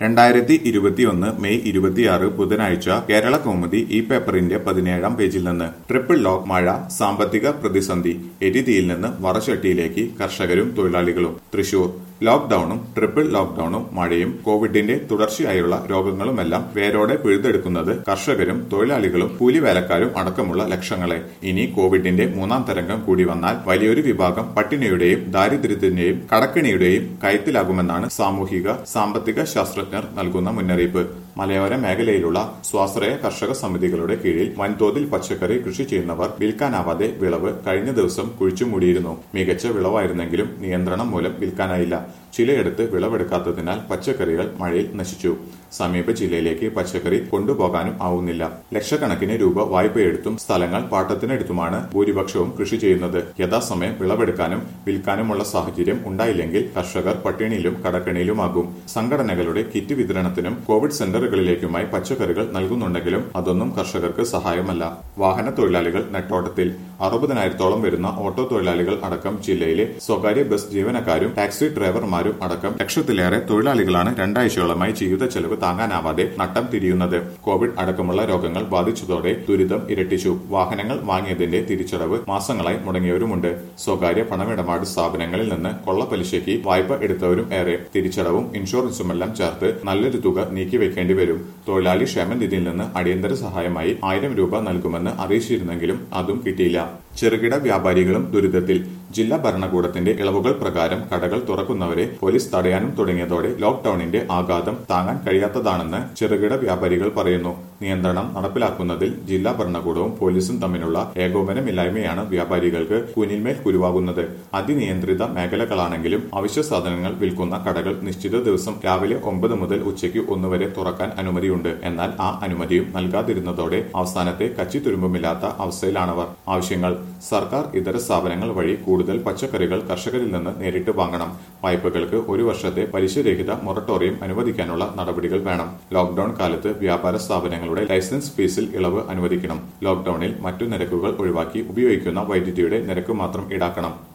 രണ്ടായിരത്തി ഇരുപത്തിയൊന്ന് മെയ് ഇരുപത്തിയാറ് ബുധനാഴ്ച കേരള കൗമുദി ഈ പേപ്പറിന്റെ പതിനേഴാം പേജിൽ നിന്ന് ട്രിപ്പിൾ ലോക്ക് മഴ സാമ്പത്തിക പ്രതിസന്ധി എരിതിയിൽ നിന്ന് വറചട്ടിയിലേക്ക് കർഷകരും തൊഴിലാളികളും തൃശൂർ ലോക്ഡൌണും ട്രിപ്പിൾ ലോക്ഡൌണും മഴയും കോവിഡിന്റെ തുടർച്ചയായുള്ള രോഗങ്ങളുമെല്ലാം വേരോടെ പിഴുതെടുക്കുന്നത് കർഷകരും തൊഴിലാളികളും കൂലിവേലക്കാരും അടക്കമുള്ള ലക്ഷങ്ങളെ ഇനി കോവിഡിന്റെ മൂന്നാം തരംഗം കൂടി വന്നാൽ വലിയൊരു വിഭാഗം പട്ടിണിയുടെയും ദാരിദ്ര്യത്തിന്റെയും കടക്കിണിയുടെയും കയത്തിലാകുമെന്നാണ് സാമൂഹിക സാമ്പത്തിക ശാസ്ത്രജ്ഞർ നൽകുന്ന മുന്നറിയിപ്പ് മലയോര മേഖലയിലുള്ള സ്വാശ്രയ കർഷക സമിതികളുടെ കീഴിൽ വൻതോതിൽ പച്ചക്കറി കൃഷി ചെയ്യുന്നവർ വിൽക്കാനാവാതെ വിളവ് കഴിഞ്ഞ ദിവസം കുഴിച്ചുമൂടിയിരുന്നു മികച്ച വിളവായിരുന്നെങ്കിലും നിയന്ത്രണം മൂലം വിൽക്കാനായില്ല ചിലയിടത്ത് വിളവെടുക്കാത്തതിനാൽ പച്ചക്കറികൾ മഴയിൽ നശിച്ചു സമീപ ജില്ലയിലേക്ക് പച്ചക്കറി കൊണ്ടുപോകാനും ആവുന്നില്ല ലക്ഷക്കണക്കിന് രൂപ വായ്പയെടുത്തും സ്ഥലങ്ങൾ പാട്ടത്തിനെടുത്തുമാണ് ഭൂരിപക്ഷവും കൃഷി ചെയ്യുന്നത് യഥാസമയം വിളവെടുക്കാനും വിൽക്കാനുമുള്ള സാഹചര്യം ഉണ്ടായില്ലെങ്കിൽ കർഷകർ പട്ടിണിയിലും കടക്കണിയിലുമാകും സംഘടനകളുടെ കിറ്റ് വിതരണത്തിനും കോവിഡ് സെന്ററുകളിലേക്കുമായി പച്ചക്കറികൾ നൽകുന്നുണ്ടെങ്കിലും അതൊന്നും കർഷകർക്ക് സഹായമല്ല വാഹന തൊഴിലാളികൾ നെട്ടോട്ടത്തിൽ അറുപതിനായിരത്തോളം വരുന്ന ഓട്ടോ തൊഴിലാളികൾ അടക്കം ജില്ലയിലെ സ്വകാര്യ ബസ് ജീവനക്കാരും ടാക്സി ഡ്രൈവർമാരും അടക്കം ലക്ഷത്തിലേറെ തൊഴിലാളികളാണ് രണ്ടാഴ്ചയോളമായി ജീവിത ചെലവ് താങ്ങാനാവാതെ നട്ടം തിരിയുന്നത് കോവിഡ് അടക്കമുള്ള രോഗങ്ങൾ ബാധിച്ചതോടെ ദുരിതം ഇരട്ടിച്ചു വാഹനങ്ങൾ വാങ്ങിയതിന്റെ തിരിച്ചടവ് മാസങ്ങളായി മുടങ്ങിയവരുമുണ്ട് സ്വകാര്യ പണമിടപാട് സ്ഥാപനങ്ങളിൽ നിന്ന് കൊള്ളപ്പലിശയ്ക്ക് വായ്പ എടുത്തവരും ഏറെ തിരിച്ചടവും ഇൻഷുറൻസുമെല്ലാം ചേർത്ത് നല്ലൊരു തുക നീക്കിവെക്കേണ്ടി വരും തൊഴിലാളി ക്ഷേമനിധിയിൽ നിന്ന് അടിയന്തര സഹായമായി ആയിരം രൂപ നൽകുമെന്ന് അറിയിച്ചിരുന്നെങ്കിലും അതും കിട്ടിയില്ല ചെറുകിട വ്യാപാരികളും ദുരിതത്തിൽ ജില്ലാ ഭരണകൂടത്തിന്റെ ഇളവുകൾ പ്രകാരം കടകൾ തുറക്കുന്നവരെ പോലീസ് തടയാനും തുടങ്ങിയതോടെ ലോക്ഡൌണിന്റെ ആഘാതം താങ്ങാൻ കഴിയാത്തതാണെന്ന് ചെറുകിട വ്യാപാരികൾ പറയുന്നു നിയന്ത്രണം നടപ്പിലാക്കുന്നതിൽ ജില്ലാ ഭരണകൂടവും പോലീസും തമ്മിലുള്ള ഏകോപനമില്ലായ്മയാണ് വ്യാപാരികൾക്ക് കുനിന്മേൽ കുരുവാകുന്നത് അതിനിയന്ത്രിത മേഖലകളാണെങ്കിലും അവശ്യ സാധനങ്ങൾ വിൽക്കുന്ന കടകൾ നിശ്ചിത ദിവസം രാവിലെ ഒമ്പത് മുതൽ ഉച്ചയ്ക്ക് ഒന്ന് വരെ തുറക്കാൻ അനുമതിയുണ്ട് എന്നാൽ ആ അനുമതിയും നൽകാതിരുന്നതോടെ അവസാനത്തെ കച്ചിത്തുരുമ്പുമില്ലാത്ത അവസ്ഥയിലാണവർ ആവശ്യങ്ങൾ സർക്കാർ ഇതര സ്ഥാപനങ്ങൾ വഴി കൂടുതൽ പച്ചക്കറികൾ കർഷകരിൽ നിന്ന് നേരിട്ട് വാങ്ങണം വായ്പകൾക്ക് ഒരു വർഷത്തെ പലിശരഹിത മൊറട്ടോറിയം അനുവദിക്കാനുള്ള നടപടികൾ വേണം ലോക്ഡൌൺ കാലത്ത് വ്യാപാര സ്ഥാപനങ്ങളുടെ ലൈസൻസ് ഫീസിൽ ഇളവ് അനുവദിക്കണം ലോക്ഡൌണിൽ മറ്റു നിരക്കുകൾ ഒഴിവാക്കി ഉപയോഗിക്കുന്ന വൈദ്യുതിയുടെ നിരക്ക് മാത്രം ഈടാക്കണം